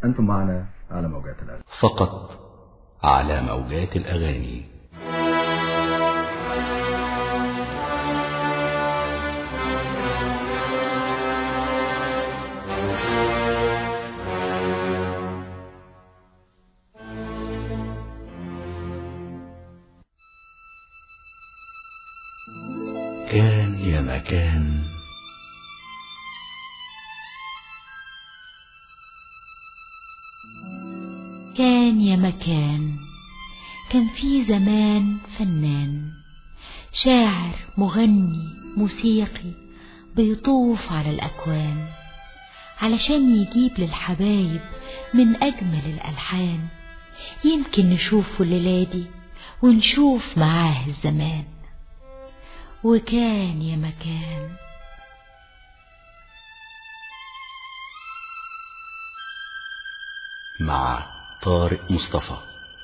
أنتم معنا على موجات الأغاني فقط على موجات الأغاني كان يا مكان كان يا مكان كان في زمان فنان شاعر مغني موسيقي بيطوف على الأكوان علشان يجيب للحبايب من أجمل الألحان يمكن نشوفه الليلة دي ونشوف معاه الزمان وكان يا مكان مع طارق مصطفى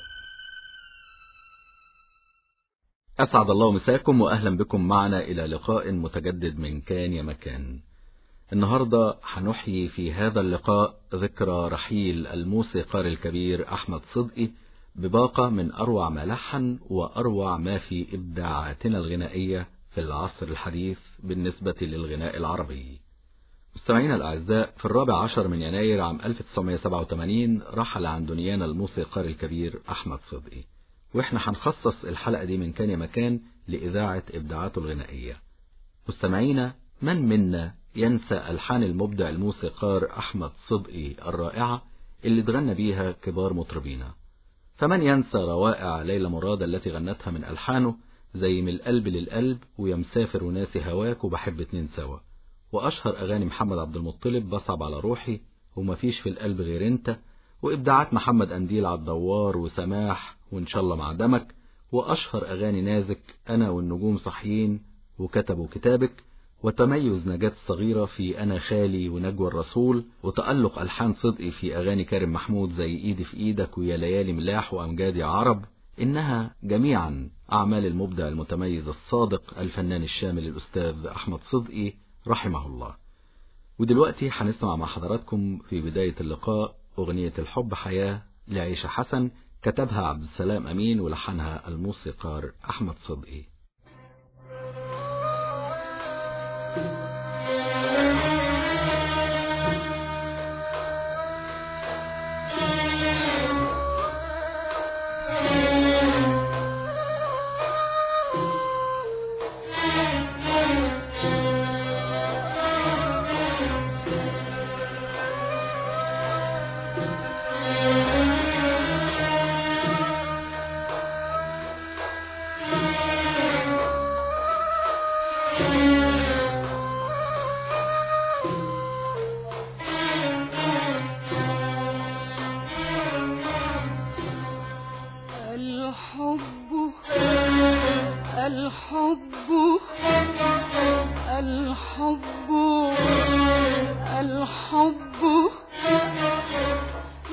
أسعد الله مساكم وأهلا بكم معنا إلى لقاء متجدد من كان يا مكان النهاردة هنحيي في هذا اللقاء ذكرى رحيل الموسيقار الكبير أحمد صدقي بباقة من أروع ما لحن وأروع ما في إبداعاتنا الغنائية في العصر الحديث بالنسبة للغناء العربي مستمعينا الأعزاء في الرابع عشر من يناير عام 1987 رحل عن دنيانا الموسيقار الكبير أحمد صدقي وإحنا هنخصص الحلقة دي من كان يا مكان لإذاعة إبداعاته الغنائية مستمعينا من منا ينسى ألحان المبدع الموسيقار أحمد صدقي الرائعة اللي اتغنى بيها كبار مطربينا فمن ينسى روائع ليلى مراد التي غنتها من ألحانه زي من القلب للقلب ويا مسافر وناسي هواك وبحب اتنين سوا وأشهر أغاني محمد عبد المطلب بصعب على روحي ومفيش في القلب غير انت وإبداعات محمد أنديل على الدوار وسماح وإن شاء الله مع دمك وأشهر أغاني نازك أنا والنجوم صحيين وكتبوا كتابك وتميز نجاة الصغيرة في أنا خالي ونجوى الرسول وتألق ألحان صدقي في أغاني كارم محمود زي إيدي في إيدك ويا ليالي ملاح وأمجاد يا عرب إنها جميعا أعمال المبدع المتميز الصادق الفنان الشامل الأستاذ أحمد صدقي رحمه الله ودلوقتي هنسمع مع حضراتكم في بداية اللقاء أغنية الحب حياة لعيشة حسن كتبها عبد السلام أمين ولحنها الموسيقار أحمد صدقي الحب الحب الحب الحب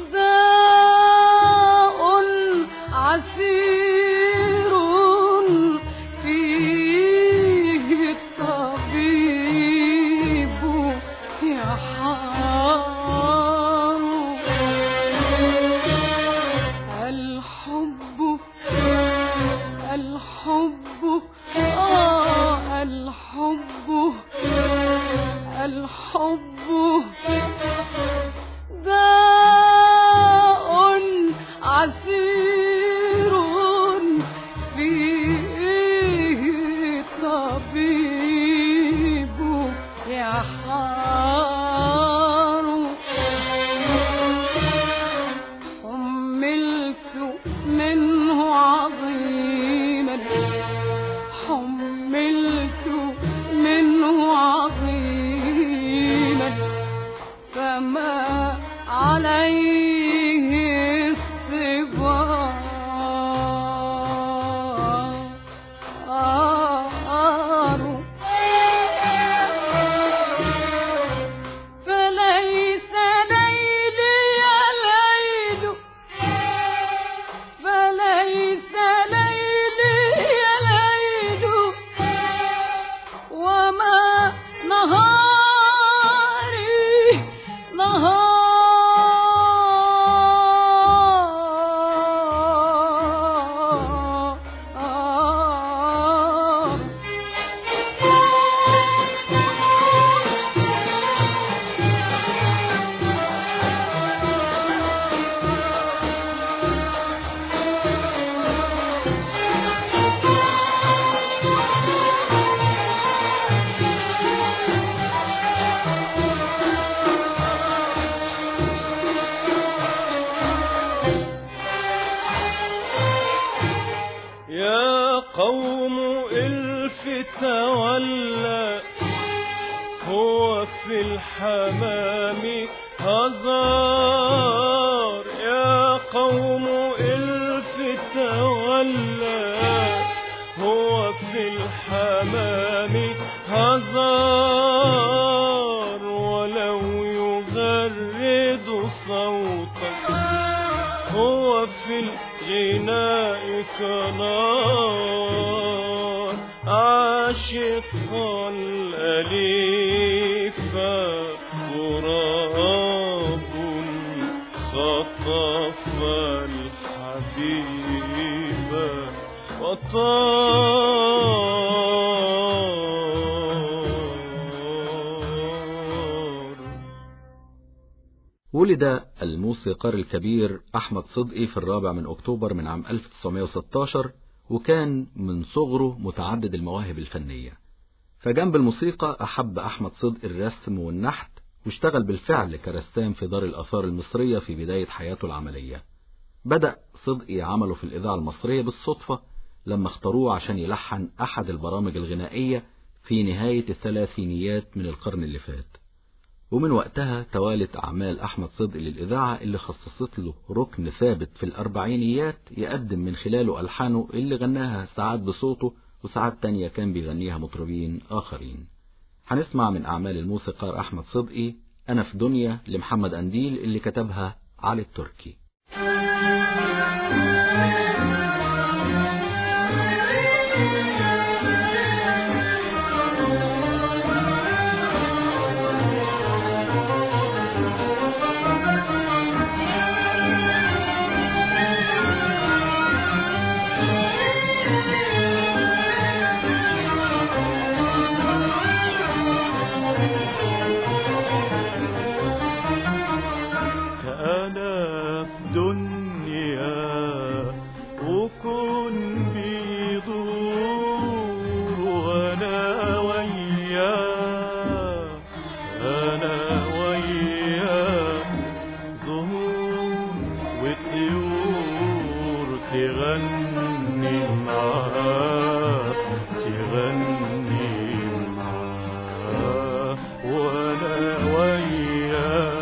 الحمام هزار يا قوم إلف تولى هو في الحمام هزار ولو يغرد صوتك هو في الغناء كنار عاشق الأليف غراب خطف الحبيب وطار ولد الموسيقار الكبير أحمد صدقي في الرابع من أكتوبر من عام 1916 وكان من صغره متعدد المواهب الفنية فجنب الموسيقى أحب أحمد صدقي الرسم والنحت واشتغل بالفعل كرسام في دار الآثار المصرية في بداية حياته العملية بدأ صدقي عمله في الإذاعة المصرية بالصدفة لما اختاروه عشان يلحن أحد البرامج الغنائية في نهاية الثلاثينيات من القرن اللي فات ومن وقتها توالت أعمال أحمد صدقي للإذاعة اللي خصصت له ركن ثابت في الأربعينيات يقدم من خلاله ألحانه اللي غناها ساعات بصوته وساعات تانية كان بيغنيها مطربين آخرين هنسمع من أعمال الموسيقار أحمد صدقي أنا في دنيا لمحمد أنديل اللي كتبها علي التركي أنا في دنيا وكن بيدور وأنا وياه أنا وياه زهور وطيور تغني معاه تغني معاه وأنا وياه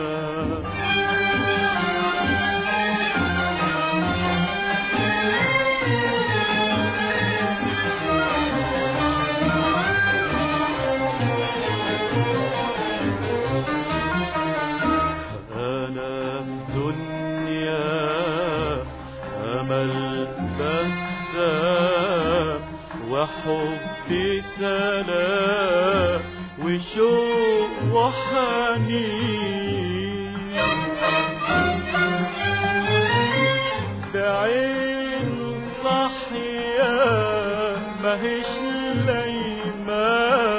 أنا في دنيا أمل بسام وحبي سلام وشوق وحنين بعين صحية ماهيش لايمة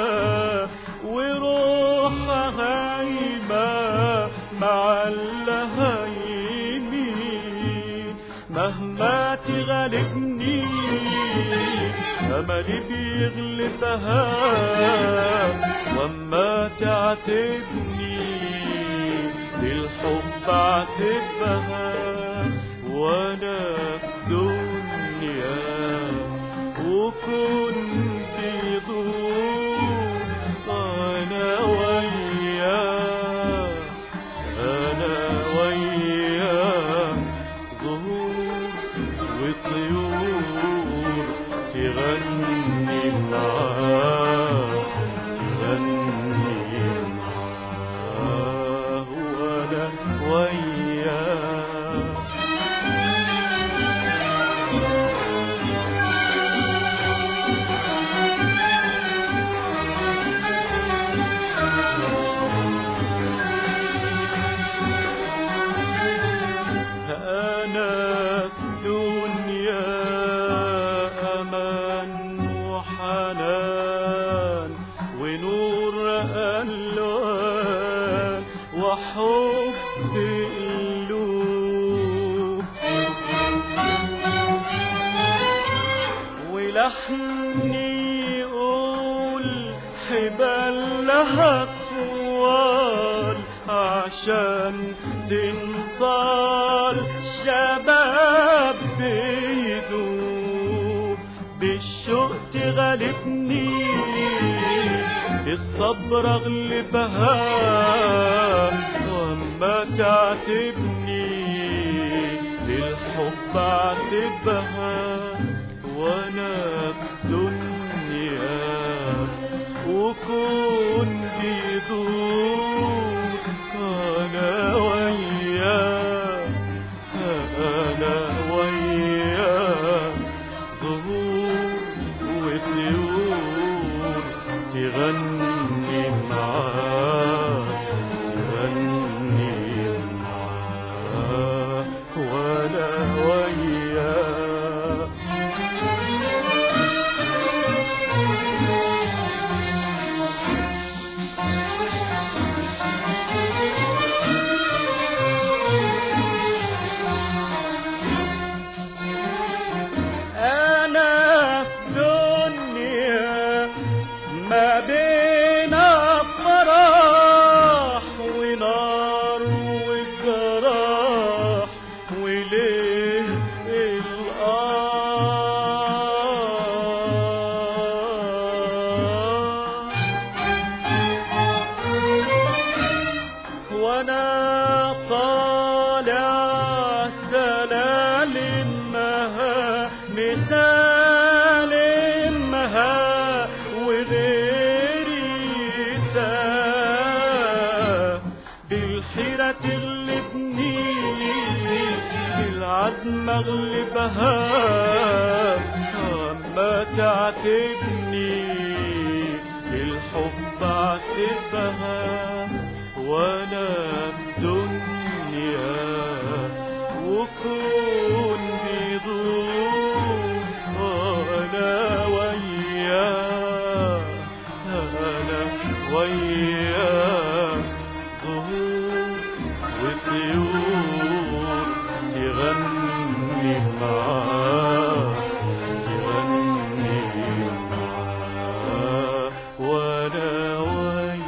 وروحها هايمة مع اللهايمين مهما تغلبني أملي بيغلبها وما تعاتبني بالحب اعتبها وانا في دنيا وكنت يدور انا وياه انا وياه زهور وطيور تغني معاه تغني معاه وانا وياه أنا في دنيا أمان وحنان ونور ألوان وحب قلوب ولحني يقول حبال لها طوال عشان تنطال شباب بيدوب بالشوق تغلبني الصبر اغلبها واما تعاتبني للحب اعتبها وانا الدنيا وكون بيدور انا وياك انا وياك ظهور وطيور تغني معاك تغني معاك وانا وياك أنا في دنيا ما بين فرح ونار وجراح وليه الآه وانا طالع سلالمها مسالمها وغيري تاه بالحيرة اللي بنيني بالعزم اغلبها اما تعاتبني بالحب اعتبها وانا الدنيا وكون بيدور انا وياك انا وياك ظهور وطيور تغني معاك تغني معاك وانا وياك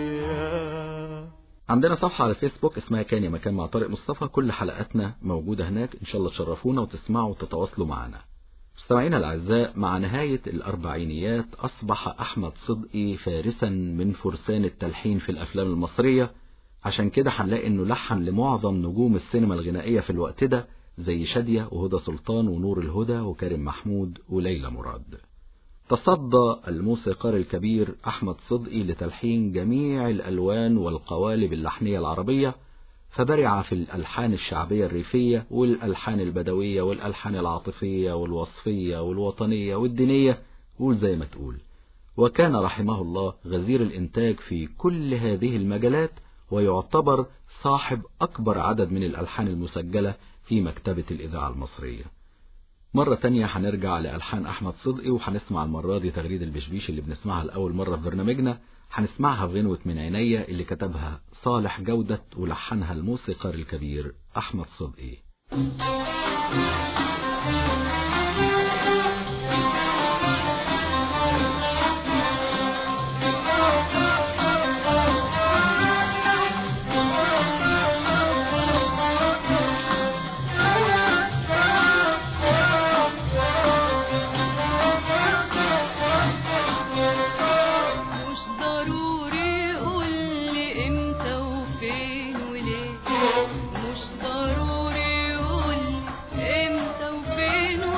عندنا صفحة على فيسبوك اسمها كان يا مكان مع طارق مصطفى كل حلقاتنا موجودة هناك إن شاء الله تشرفونا وتسمعوا وتتواصلوا معنا مستمعينا الأعزاء مع نهاية الأربعينيات أصبح أحمد صدقي فارسا من فرسان التلحين في الأفلام المصرية عشان كده هنلاقي إنه لحن لمعظم نجوم السينما الغنائية في الوقت ده زي شادية وهدى سلطان ونور الهدى وكريم محمود وليلى مراد تصدى الموسيقار الكبير أحمد صدقي لتلحين جميع الألوان والقوالب اللحنية العربية فبرع في الألحان الشعبية الريفية والألحان البدوية والألحان العاطفية والوصفية والوطنية والدينية قول زي ما تقول وكان رحمه الله غزير الإنتاج في كل هذه المجالات ويعتبر صاحب أكبر عدد من الألحان المسجلة في مكتبة الإذاعة المصرية مرة تانية هنرجع لألحان أحمد صدقي وهنسمع المرة دي تغريد البشبيش اللي بنسمعها لأول مرة في برنامجنا هنسمعها في غنوة من عينيا اللي كتبها صالح جودة ولحنها الموسيقار الكبير أحمد صدقي مش ضروري قولي امتى وفين وليه مش ضروري قولي امتى وفين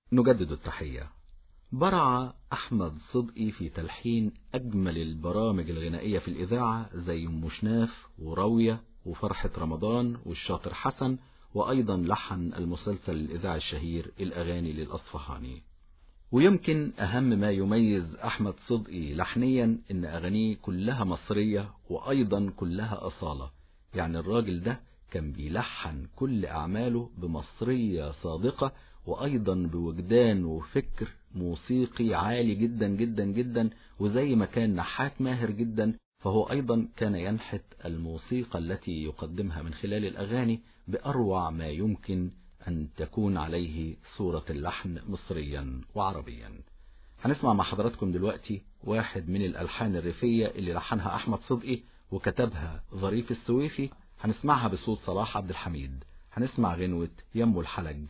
نجدد التحية برع أحمد صدقي في تلحين أجمل البرامج الغنائية في الإذاعة زي أم شناف وراوية وفرحة رمضان والشاطر حسن وأيضا لحن المسلسل الإذاعي الشهير الأغاني للأصفهاني ويمكن أهم ما يميز أحمد صدقي لحنيا إن أغانيه كلها مصرية وأيضا كلها أصالة يعني الراجل ده كان بيلحن كل أعماله بمصرية صادقة وأيضا بوجدان وفكر موسيقي عالي جدا جدا جدا وزي ما كان نحات ماهر جدا فهو أيضا كان ينحت الموسيقى التي يقدمها من خلال الأغاني بأروع ما يمكن أن تكون عليه صورة اللحن مصريا وعربيا هنسمع مع حضراتكم دلوقتي واحد من الألحان الريفية اللي لحنها أحمد صدقي وكتبها ظريف السويفي هنسمعها بصوت صلاح عبد الحميد هنسمع غنوة يمو الحلج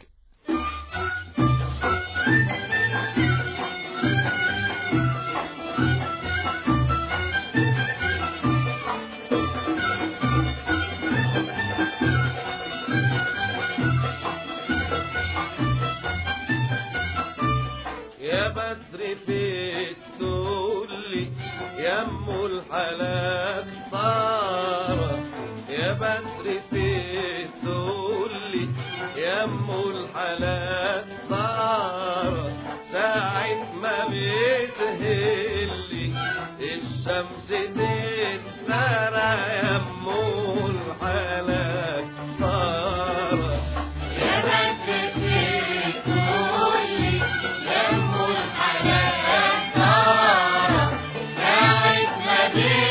يا بدر في الدولي يم الحلال طارة يا بدر في الدولي يم الحلال طارة ساعة ما بتهلي الشمس تتزرع يم الحلال طارة يا بدر في الدولي يم الحلال طارة ساعة ما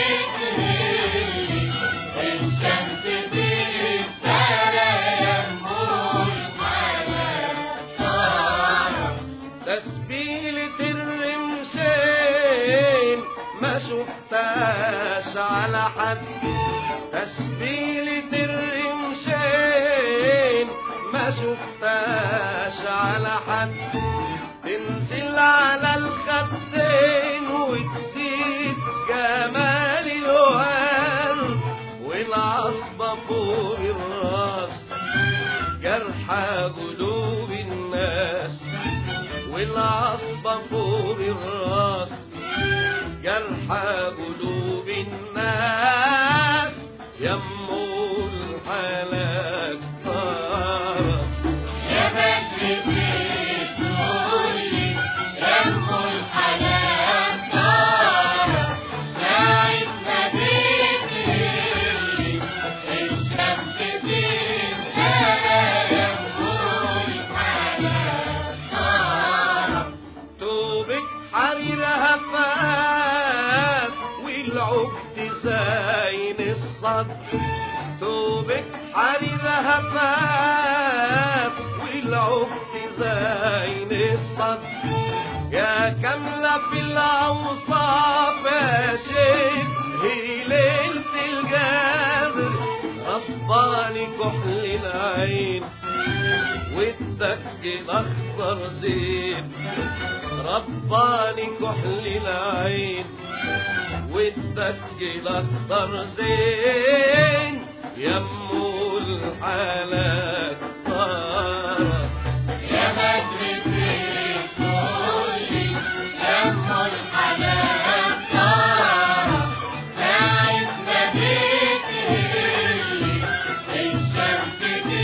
بتهلي الشمس تتزرع يم الحلال طارة تسبيلة الرمشين ما شفتهاش على حد تسبيلة الرمشين ما شفتهاش على حد تنزل على الخدين وتزيد جمال الوهن والعصبة فوق الراس جرحى قلوب الناس والعصبة فوق الراس جرحى قلوب الناس يمو الحالات طارت يا بدر بتقولي يمو الحالات طارت ساعة ما بتهلي الشمس تنزل يمو الحالات طارت توبك حريرها فات والعقد زين الصد توبك حريرها فات والعقد زين الصد يا كاملة في الأوصاف يا شيخ هي ليلة القدر غضباني كحل العين والدك الأخضر زين رباني كحل العين والدك الأخضر زين يمو الحالات طارت يا بدر بتقولي يمو الحالات طارت ساعة ما بتهلي الشمس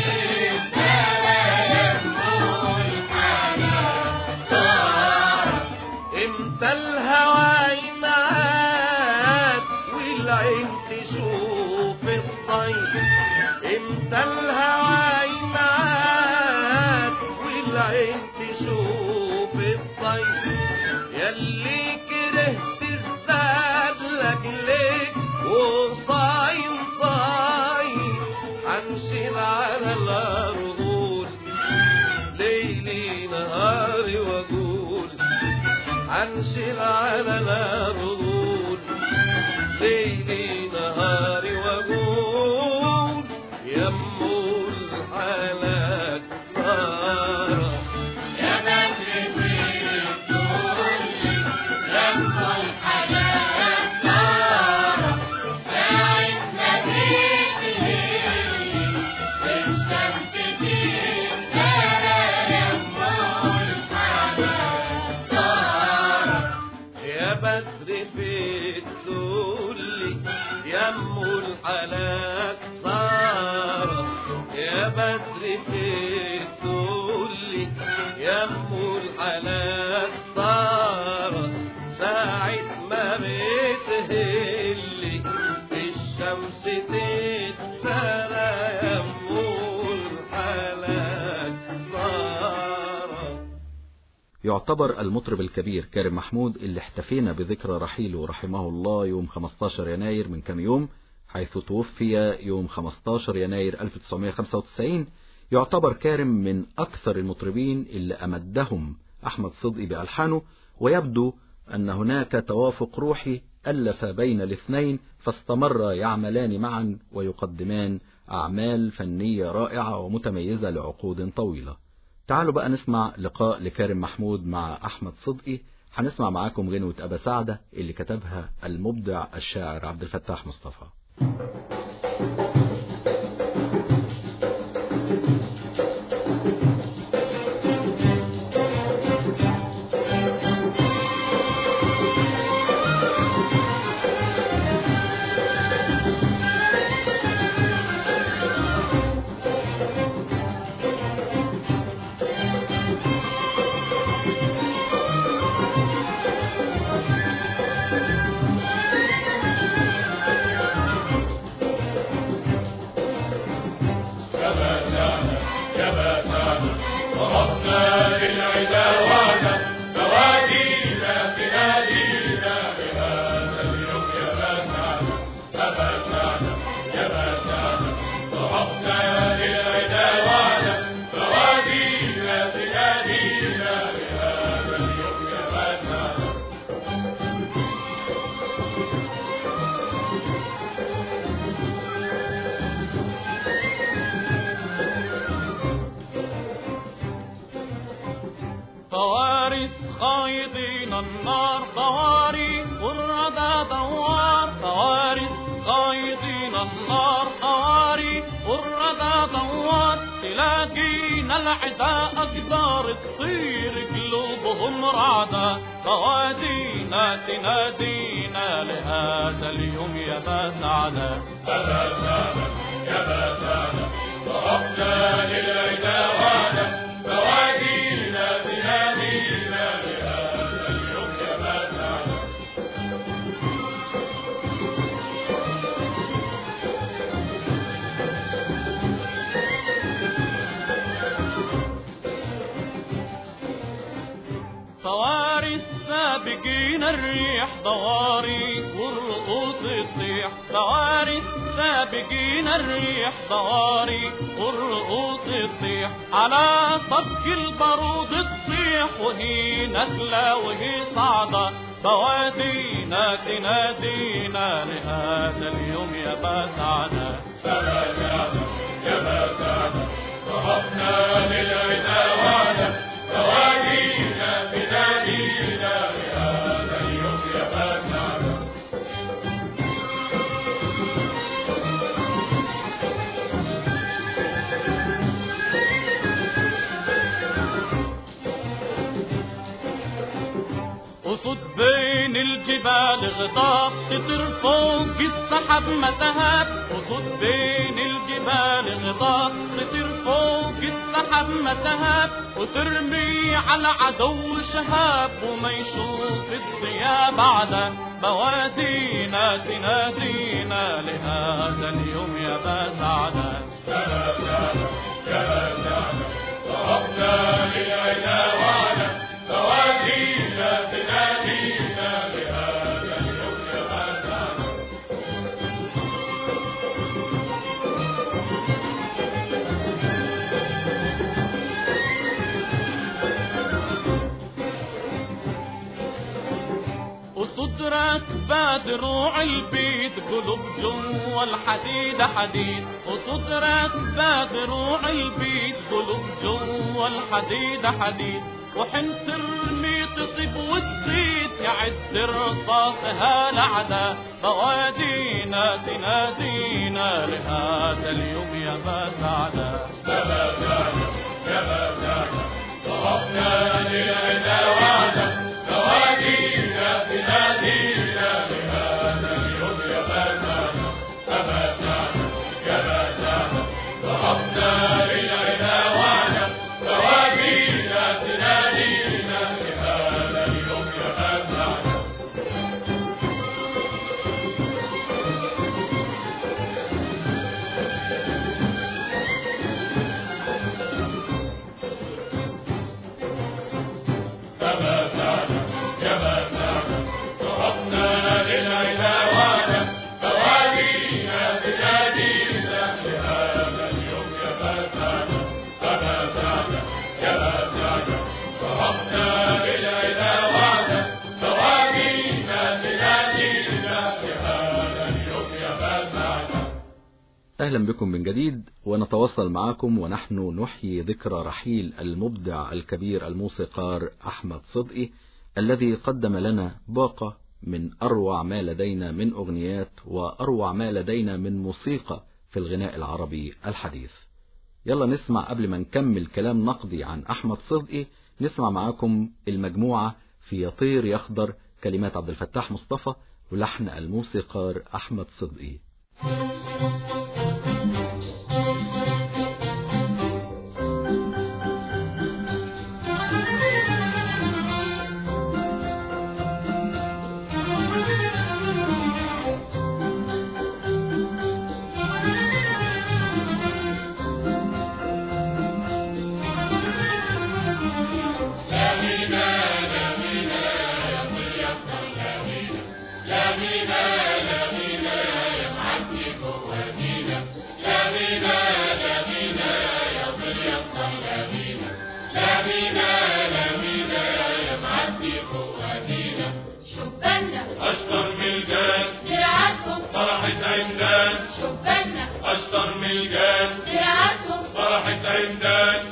تتزرع يمو الحالات طارت امتى الهوى ينعاد والعين تشوف الطير امتى الهوى ينعاد والعين تشوف الطير ياللي كرهت الزاد لاجلك وصايم طاير هنشيل على الارض ليلي نهاري واقول هنشيل على الارض ليلي نهاري واقول يمو الحالات طارت يا بدر بتقولي يمو الحالات طارت ساعة ما بتهلي الشمس تتزرع يمو الحالات والحالات صارت ساعة ما بتهلي الشمس تتسرى يمو الحالات صارت يعتبر المطرب الكبير كارم محمود اللي احتفينا بذكرى رحيله رحمه الله يوم 15 يناير من كام يوم حيث توفي يوم 15 يناير 1995 يعتبر كارم من أكثر المطربين اللي أمدهم أحمد صدقي بألحانه ويبدو أن هناك توافق روحي ألف بين الاثنين فاستمر يعملان معا ويقدمان أعمال فنية رائعة ومتميزة لعقود طويلة تعالوا بقى نسمع لقاء لكارم محمود مع أحمد صدقي هنسمع معاكم غنوة أبا سعدة اللي كتبها المبدع الشاعر عبد الفتاح مصطفى طوارئ خايضين النار طوارئ والردى دوار طوارئ خايضين النار طوارئ والردى دوار تلاقينا العداء أقدار تصير قلوبهم رعدة بوادينا تنادينا لهذا اليوم يا بسعدة طواري السابقين الريح طواري والرؤوس تطيح طواري السابقين الريح طواري والرؤوس تطيح على صدق البارود تصيح وهي نخلة وهي صعدة بوادينا تنادينا لهذا اليوم يا بسعدة وصد بين الجبال غطاء تطير فوق السحب متهاب وصد بين الجبال غطاء تطير فوق السحب متهاب وترمي على عدو شهاب وما يشوف الضياء بعده بوادينا تنادينا لهذا اليوم يا بسعدة وصدرك بدروع البيت قلوب جوا الحديد حديد وصدرك بدروع البيت قلوب جوا الحديد حديد وحين ترمي تصيب وتزيد يعد رصاصها لعدة بوادينا تنادينا لهذا اليوم يا بسعدة أهلا بكم من جديد ونتواصل معكم ونحن نحيي ذكرى رحيل المبدع الكبير الموسيقار أحمد صدقي الذي قدم لنا باقة من أروع ما لدينا من أغنيات وأروع ما لدينا من موسيقى في الغناء العربي الحديث يلا نسمع قبل ما نكمل كلام نقدي عن أحمد صدقي نسمع معاكم المجموعة في يطير يخضر كلمات عبد الفتاح مصطفى ولحن الموسيقار أحمد صدقي أشطر ملجان فرحة عمدان أشطر ملجان فرحة عمدان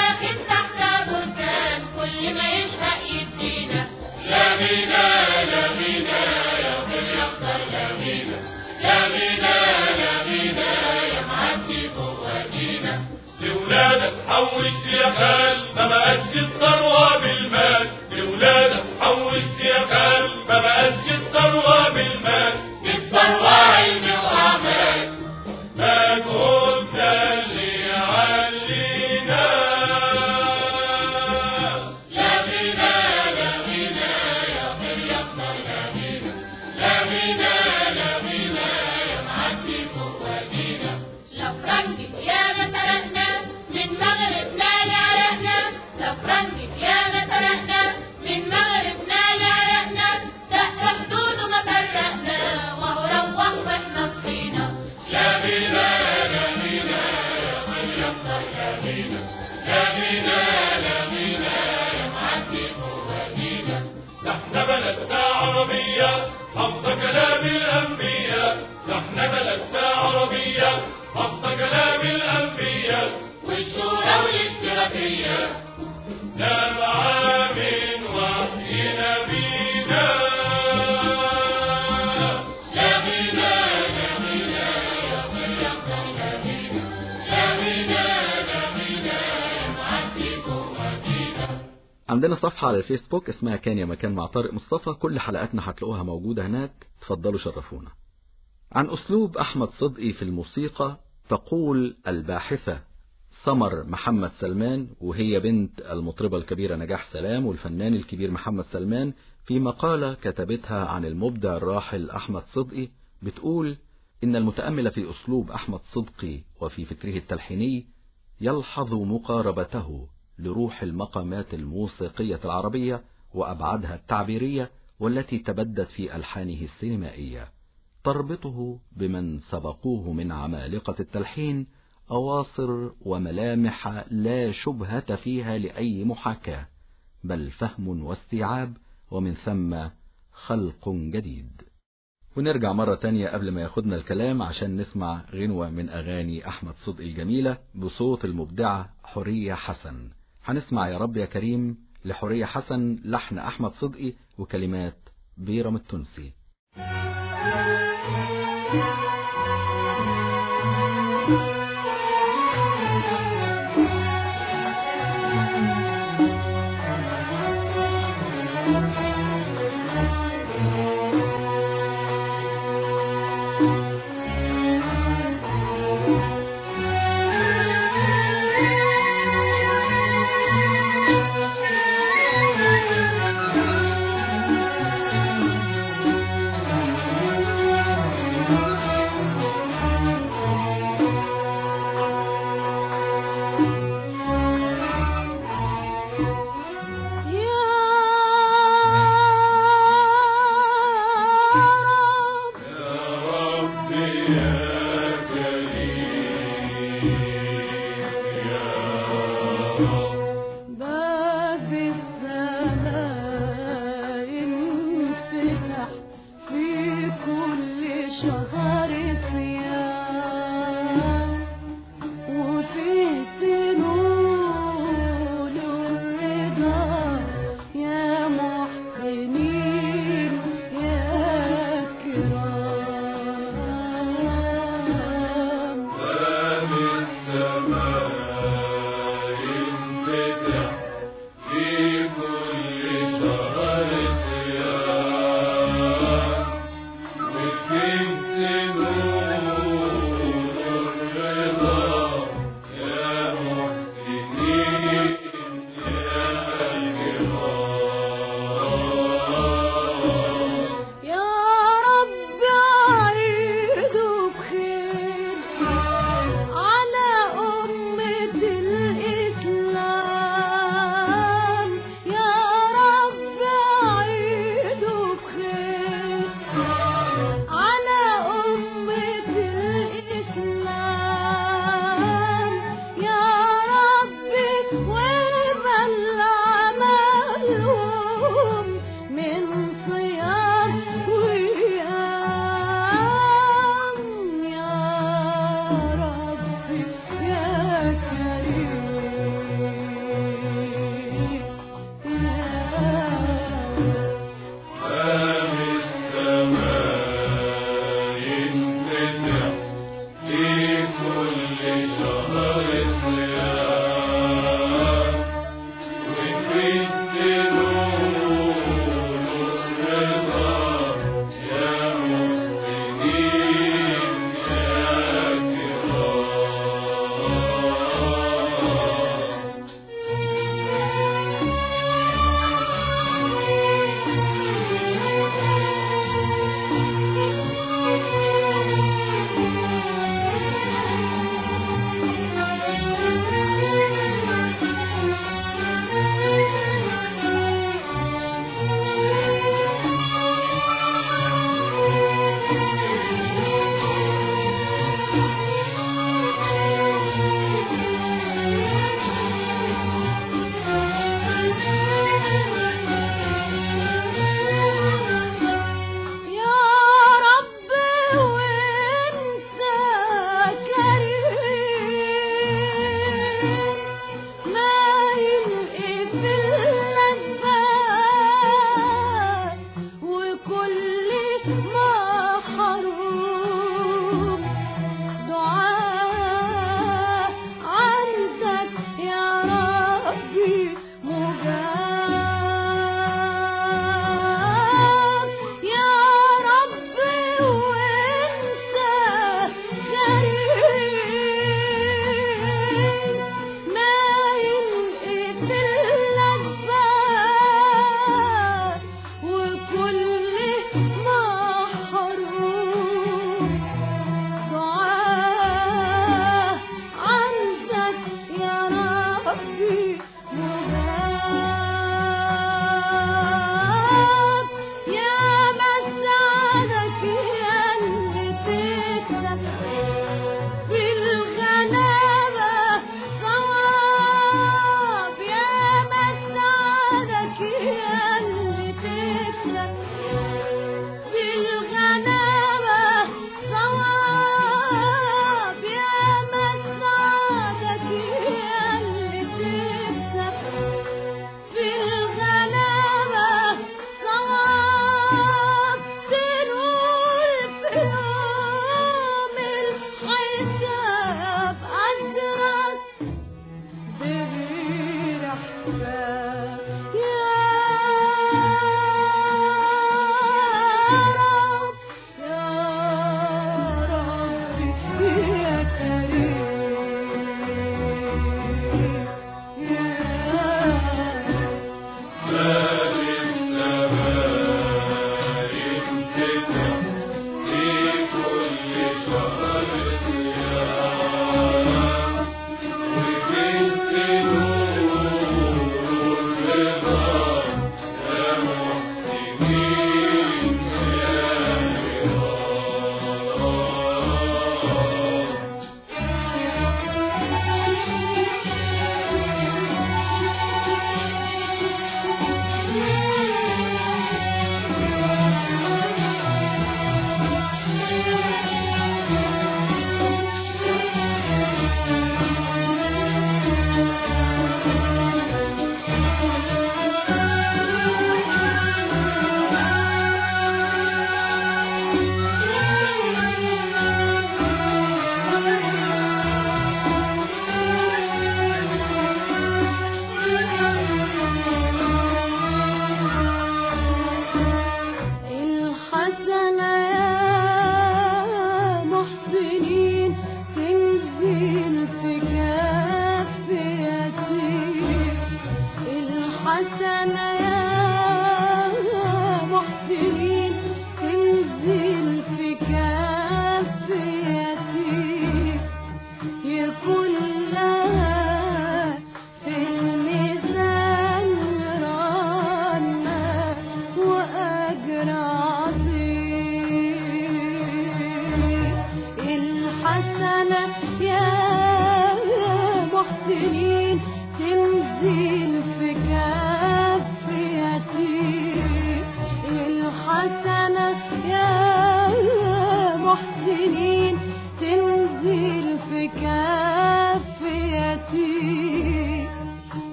لا مينا لا مينا يا ظل يخضر لا مينا لا مينا لا مينا يا معدي فواتينا لولادك حوشت يا خال ما بقتش الثروة بالمال لولادك حوشت يا خال ما بقتش الثروة بالمال الثروة علم وأعمال مجهودنا اللي علينا لا مينا لا مينا يا خير يخضر لا مينا لا مينا لا مينا يا معدي فواتينا لا مينا لا مينا يا خير يخضر لا مينا لا مينا لا مينا يا معدي فواتينا نحن بلدنا عربية حفظ كلام الأنبياء نحن بلدنا عربية حفظ كلام الأنبياء والشورى والاشتراكية نبع من وحي نبينا لا مينا لا مينا يا خير يخضر لا مينا لا مينا لا مينا يا معدي فواتينا عندنا صفحة على الفيسبوك اسمها كان يا مكان مع طارق مصطفى كل حلقاتنا هتلاقوها موجودة هناك تفضلوا شرفونا عن أسلوب أحمد صدقي في الموسيقى تقول الباحثة سمر محمد سلمان وهي بنت المطربة الكبيرة نجاح سلام والفنان الكبير محمد سلمان في مقالة كتبتها عن المبدع الراحل أحمد صدقي بتقول إن المتأمل في أسلوب أحمد صدقي وفي فكره التلحيني يلحظ مقاربته لروح المقامات الموسيقية العربية وأبعادها التعبيرية والتي تبدت في ألحانه السينمائية تربطه بمن سبقوه من عمالقة التلحين أواصر وملامح لا شبهة فيها لأي محاكاة بل فهم واستيعاب ومن ثم خلق جديد ونرجع مرة تانية قبل ما ياخدنا الكلام عشان نسمع غنوة من أغاني أحمد صدقي الجميلة بصوت المبدعة حورية حسن هنسمع يا رب يا كريم لحورية حسن لحن أحمد صدقي وكلمات بيرم التونسي يا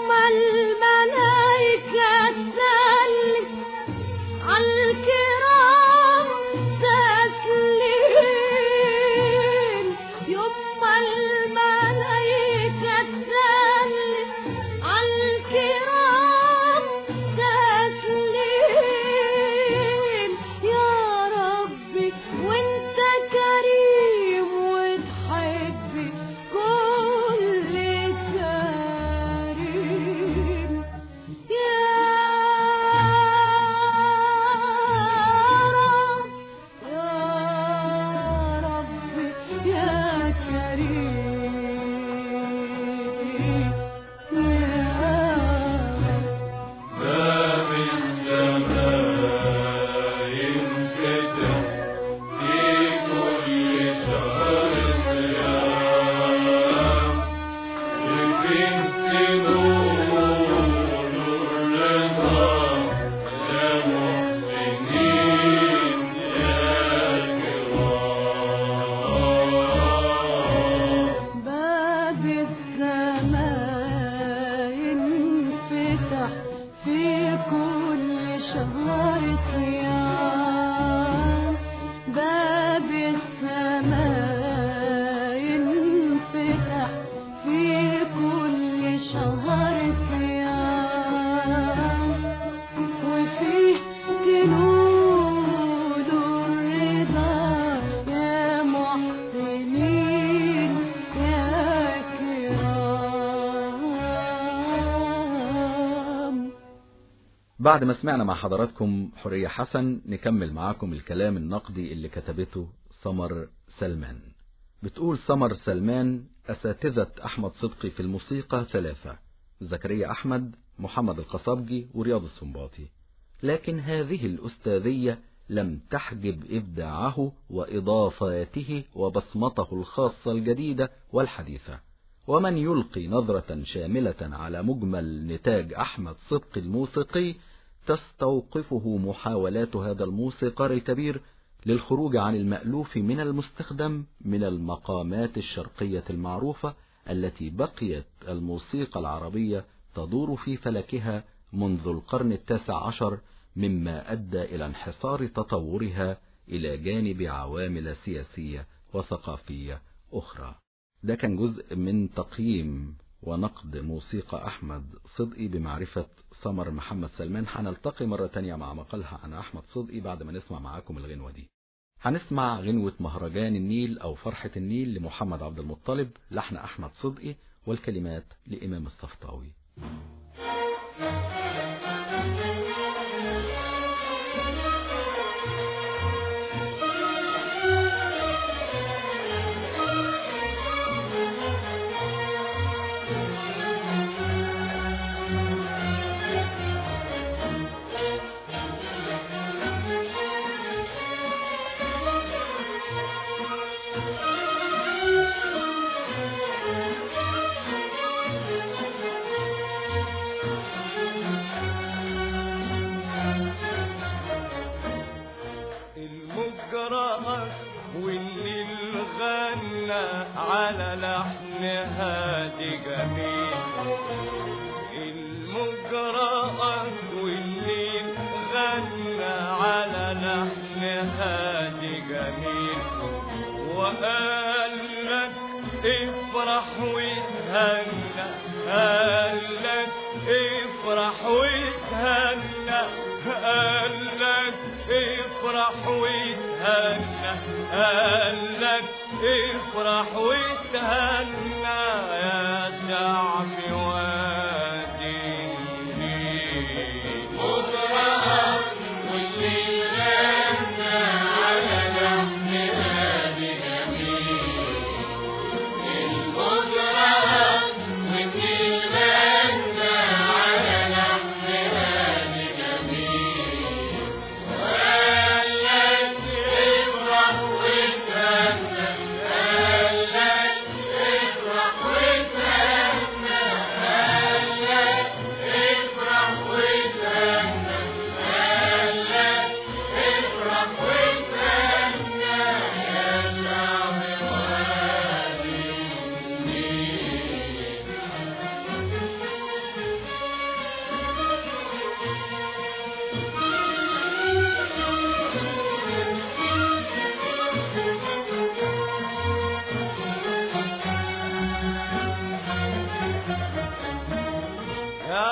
الملايكة تسلم عالكرام تسليم يوم الملايكة تسلم عالكرام تسليم يا ربي وانت كريم وتحب كل كريم يا رب يا ربي يا كريم يا باب السماء ينفتح في كل شهر صيام وفي نور الرضا يا محسنين يا كرام باب السماء ينفتح في كل شهر صيام باب السماء ينفتح في كل شهر صيام وفيه جنود الرضا يا محسنين يا كرام بعد ما سمعنا مع حضراتكم حورية حسن نكمل معاكم الكلام النقدي اللي كتبته سمر سلمان بتقول سمر سلمان أساتذة أحمد صدقي في الموسيقى ثلاثة زكريا أحمد محمد القصبجي ورياض السنباطي لكن هذه الأستاذية لم تحجب إبداعه وإضافاته وبصمته الخاصة الجديدة والحديثة ومن يلقي نظرة شاملة على مجمل نتاج أحمد صدقي الموسيقي تستوقفه محاولات هذا الموسيقار الكبير للخروج عن المألوف من المستخدم من المقامات الشرقية المعروفة التي بقيت الموسيقى العربية تدور في فلكها منذ القرن التاسع عشر مما أدى إلى انحصار تطورها إلى جانب عوامل سياسية وثقافية أخرى ده كان جزء من تقييم ونقد موسيقى أحمد صدقي بمعرفة سمر محمد سلمان هنلتقي مرة تانية مع مقالها عن أحمد صدقي بعد ما نسمع معاكم الغنوة دي هنسمع غنوة مهرجان النيل أو فرحة النيل لمحمد عبد المطلب لحن أحمد صدقي والكلمات لإمام الصفطاوي المجرأة والليل غنى على لحن هادي جميل المجرأة والليل غنى على لحن هادي جميل وقال لك افرح وتهنى قال لك افرح وتهنى قال لك افرح وتهنى قال لك افرح وتهنى يا شعب وادي النيل افرح وتهنى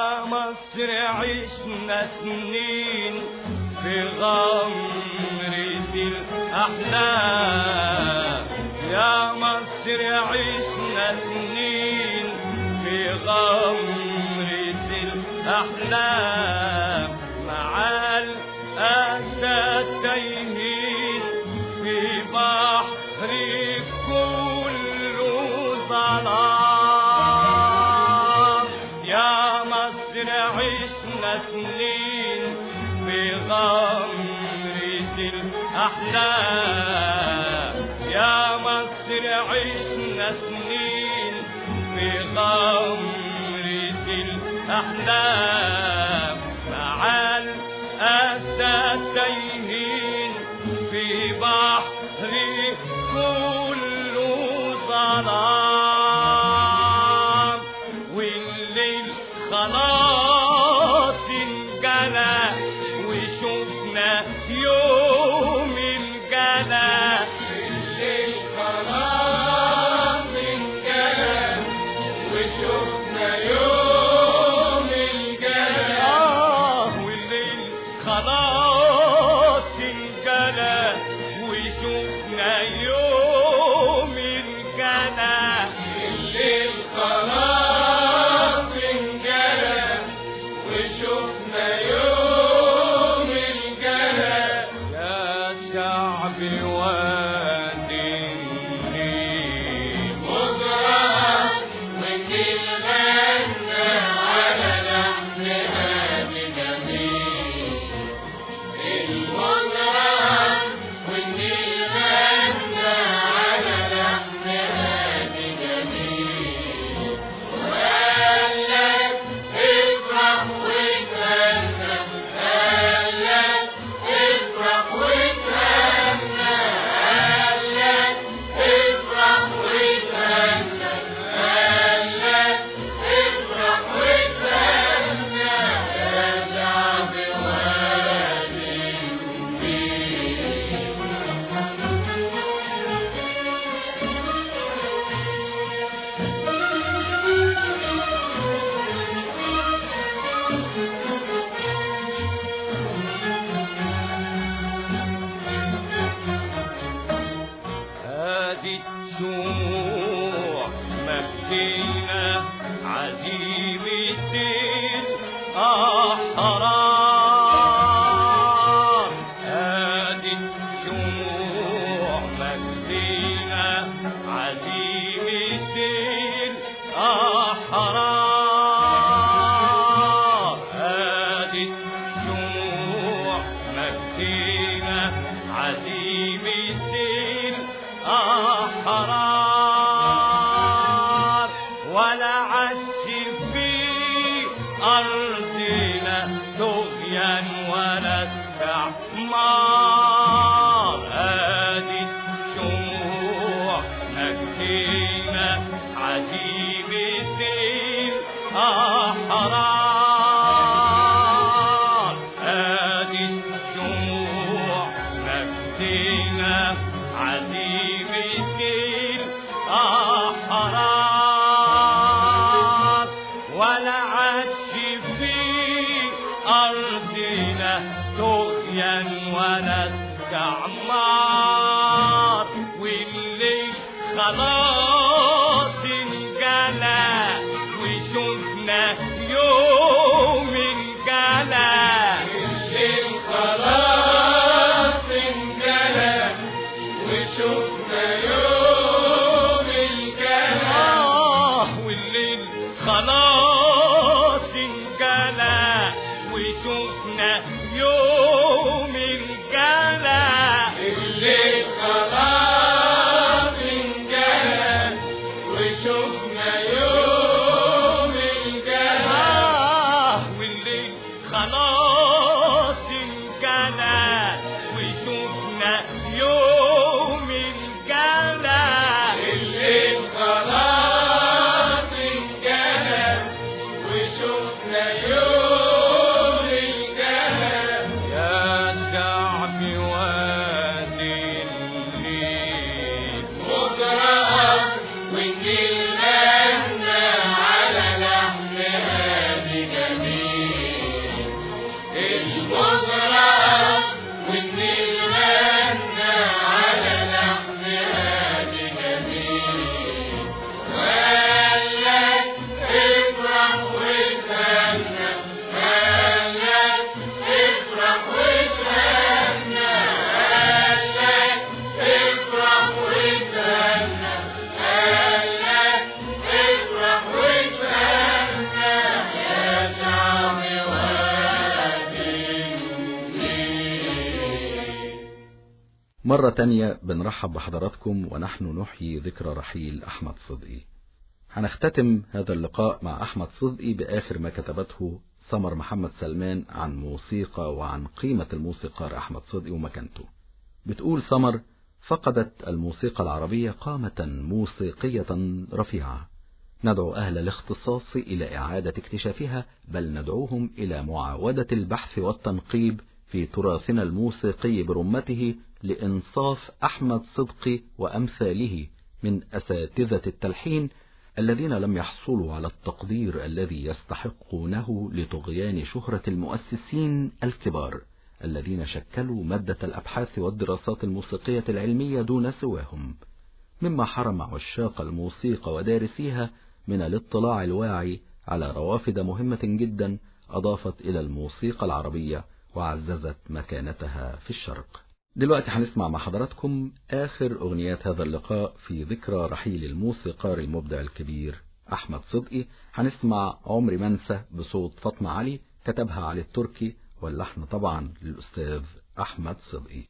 يا مصر عشنا سنين في غمرة الأحلام يا مصر عشنا سنين في غمرة الأحلام مع الأسى تايهين في بحر كله ظلام يا مصر عشنا سنين في غمرة الأحلام يا مصر عشنا سنين في غمرة الأحلام مع الأسى تايهين في بحر كله ظلام والليل خلاص انجلى وشفنا يوم الجنى الليل خلاص انجلى وشفنا يوم الجنى آه والليل خلاص انجلى وشفنا يوم الجنى الليل خلاص انجلى وشفنا يوم الجنى يا شعب وادي النيل مزرعة والنيل غنى على لحم هادي جميل المزرعة والنيل غنى على لحم هادي جميل وقال لك افرح وتهنى قال لك افرح وتهنى قال لك افرح وتهنى قال لك افرح وتهنى يا شعب وادي النيل هذه الشموع مكينة عزيمة الأحرار هذه الشموع مكينة عزيمة الأحرار هذه الشموع مكينة عزيمة الأحرار ولا عدش في أرضنا طغيان ولا استعمار هذه شموع مكينة عزيمة الأحرار هذه شموع مكينة عزيمة الأحرار ولا عدش في أرضنا طغيان ولا استعمار واللي خلاص انجلى وشفنا يوم الجلى الليل خلاص انجلى وشفنا يوم الجنى آه والليل خلاص انجلى وشفنا يوم الجنى الليل خلاص انجلى وشفنا يوم الجنى آه والليل خلاص انجلى وشفنا يوم الجنى الليل خلاص انجلى وشفنا يوم الجنى يا شعب وادي النيل مزرعة والنيل غنى على لحم هادي جميل مرة تانية بنرحب بحضراتكم ونحن نحيي ذكرى رحيل أحمد صدقي هنختتم هذا اللقاء مع أحمد صدقي بآخر ما كتبته سمر محمد سلمان عن موسيقى وعن قيمة الموسيقار أحمد صدقي ومكانته بتقول سمر فقدت الموسيقى العربية قامة موسيقية رفيعة ندعو أهل الاختصاص إلى إعادة اكتشافها بل ندعوهم إلى معاودة البحث والتنقيب في تراثنا الموسيقي برمته لإنصاف أحمد صدقي وأمثاله من أساتذة التلحين الذين لم يحصلوا على التقدير الذي يستحقونه لطغيان شهرة المؤسسين الكبار الذين شكلوا مادة الأبحاث والدراسات الموسيقية العلمية دون سواهم مما حرم عشاق الموسيقى ودارسيها من الاطلاع الواعي على روافد مهمة جدا أضافت إلى الموسيقى العربية وعززت مكانتها في الشرق دلوقتي هنسمع مع حضراتكم آخر أغنيات هذا اللقاء في ذكرى رحيل الموسيقار المبدع الكبير أحمد صدقي هنسمع عمري منسى بصوت فاطمة علي كتبها علي التركي واللحن طبعا للأستاذ أحمد صدقي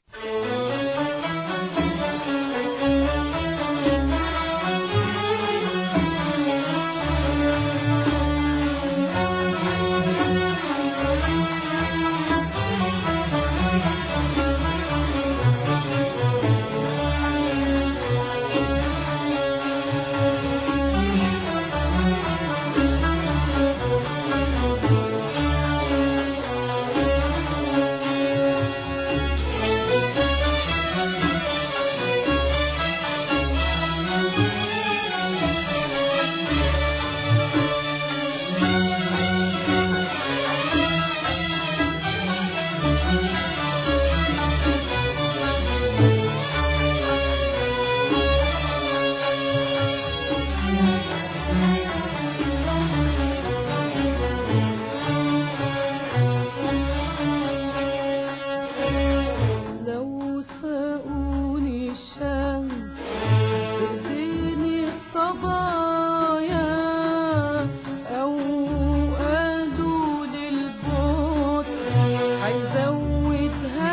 لو ساقوني الشمس تديني الصبايا أو قالوا للبوت هيزود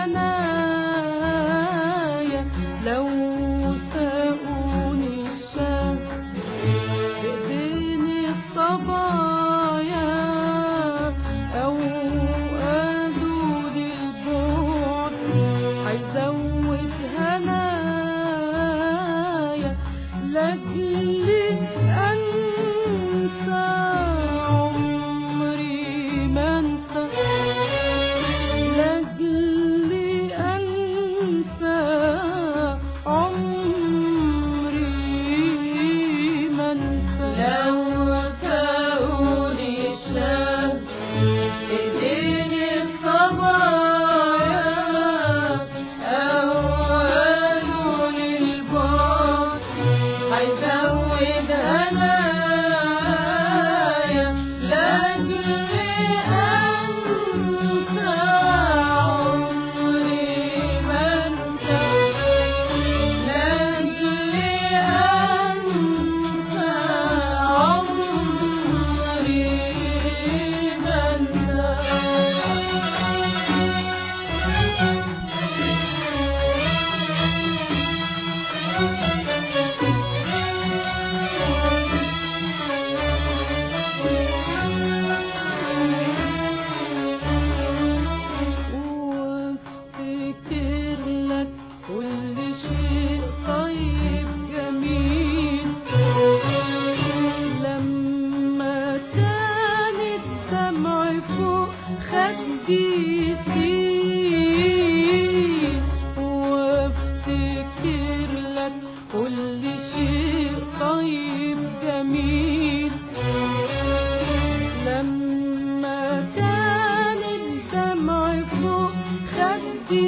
هنايا لو ساقوني الشمس تديني الصبايا أو قالوا للبوت هيزود هنايا لاجلي انسى عمري ما انسى لاجلي انسى عمري ما انسى لو ساقوني الشمس اديني الصبايا او قالوا للبوت هيزود هنايا لاجلي انسى عمري ما انسى لاجلي انسى عمري ما انسى وافتكر لك كل شيء طيب جميل لما كان الدمع فوق خدي يسيل وافتكر لك كل شيء طيب جميل لما كان الدمع فوق خدي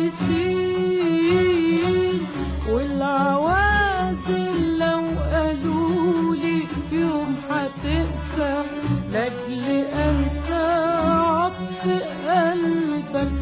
يسيل والعوازل لو قالوا لي يوم هتقسى لاجل انسى عطف قلبك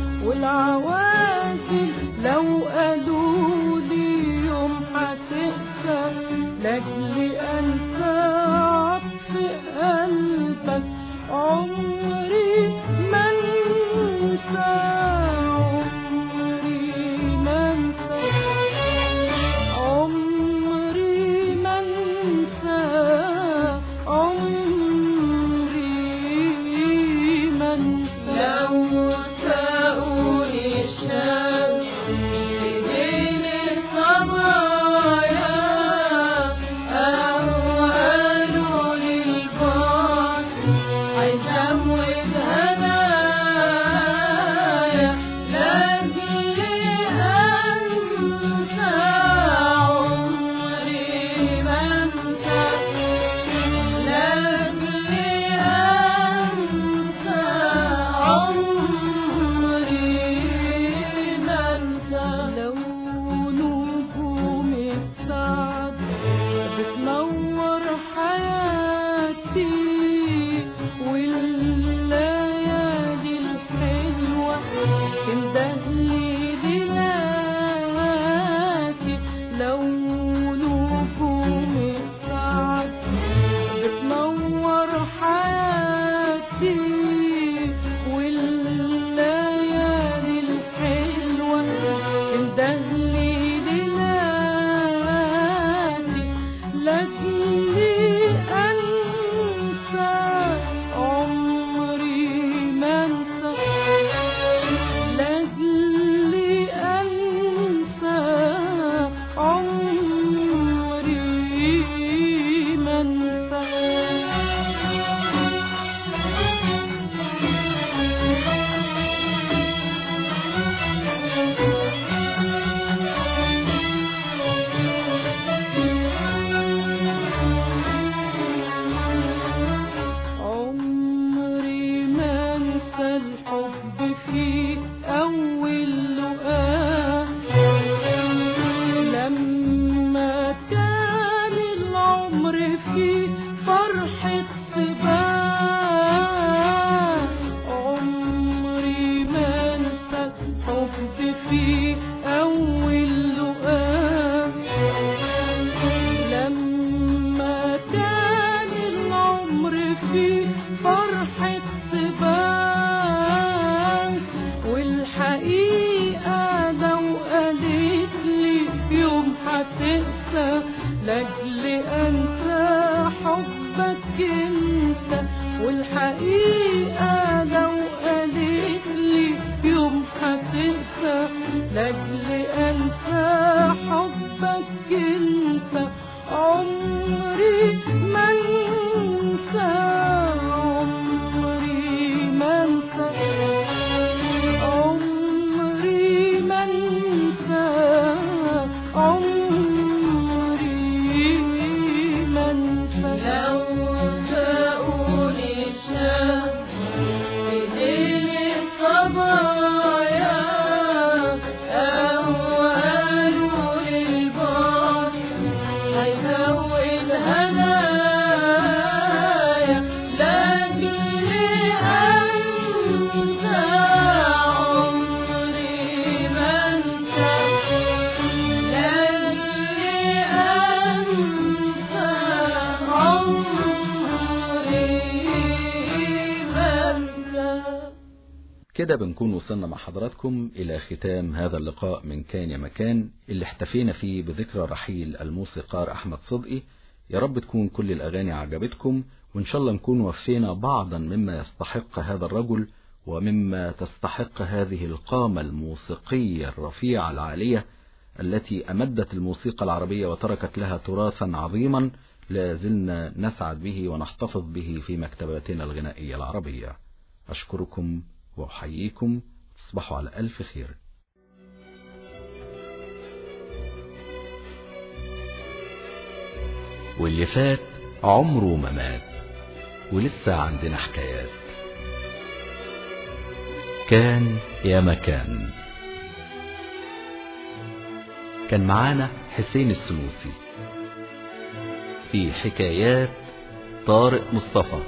الحب في أول لقاء لما كان العمر في فرحة سباق عمري ما انسى الحب في أول لقاء لما كان العمر في فرحة سباق والحقيقة لو قالت لي يوم هتقسى لاجل انسى حبك انت والحقيقة لو قالت لي يوم هتقسى لاجل انسى حبك انت عمري ما انسى عمري ما انسى عمري ما انسى عمري ما انسى لو تقول الشام ايدين الصبايا او قالوا للبار هيزود هدايا لاجل انسى عمري ما انسى لاجل انسى عمري ما انسى كده بنكون وصلنا مع حضراتكم إلى ختام هذا اللقاء من كان يا مكان اللي احتفينا فيه بذكرى رحيل الموسيقار أحمد صدقي يا رب تكون كل الأغاني عجبتكم وإن شاء الله نكون وفينا بعضا مما يستحق هذا الرجل ومما تستحق هذه القامة الموسيقية الرفيعة العالية التي أمدت الموسيقى العربية وتركت لها تراثا عظيما لا زلنا نسعد به ونحتفظ به في مكتباتنا الغنائية العربية أشكركم وأحييكم تصبحوا على ألف خير واللي فات عمره ما مات ولسه عندنا حكايات كان يا مكان كان معانا حسين السنوسي في حكايات طارق مصطفى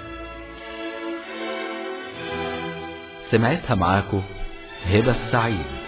سمعتها معاكو هبة السعيد